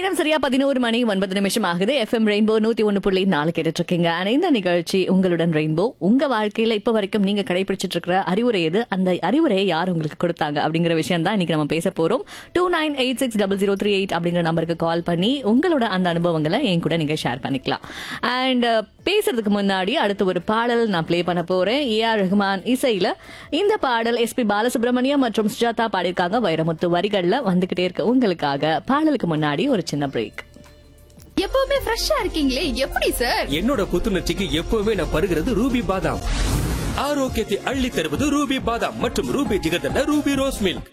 நேரம் சரியா பதினோரு மணி ஒன்பது நிமிஷம் ஆகுது எஃப்எம் ரெயின்போ நூத்தி ஒன்னு புள்ளி நாலு கேட்டுட்டு இருக்கீங்க ஆனா இந்த நிகழ்ச்சி உங்களுடன் ரெயின்போ உங்க வாழ்க்கையில இப்ப வரைக்கும் நீங்க கடைபிடிச்சிட்டு இருக்கிற அறிவுரை எது அந்த அறிவுரையை யார் உங்களுக்கு கொடுத்தாங்க அப்படிங்கிற விஷயம் தான் இன்னைக்கு நம்ம பேச போறோம் two nine eight six double zero three eight அப்படிங்கிற நம்பருக்கு கால் பண்ணி உங்களோட அந்த அனுபவங்களை என் கூட நீங்க ஷேர் பண்ணிக்கலாம் அண்ட் பேசுறதுக்கு முன்னாடி அடுத்து ஒரு பாடல் நான் ப்ளே பண்ண போறேன் ஏ ஆர் ரஹ்மான் இசையில இந்த பாடல் எஸ்பி பாலசுப்ரமணியம் மற்றும் சுஜாதா பாடியிருக்காங்க வைரமுத்து வரிகள்ல வந்துகிட்டே இருக்கு உங்களுக்காக பாடலுக்கு முன்னாடி ஒரு சின்ன பிரேக் எப்பவுமே ஃப்ரெஷ்ஷா இருக்கீங்களே எப்படி சார் என்னோட புத்துணர்ச்சிக்கு எப்பவுமே நான் பருகிறது ரூபி பாதாம் ஆரோக்கியத்தை அள்ளி தருவது ரூபி பாதாம் மற்றும் Ruby jigarthanda Ruby rose milk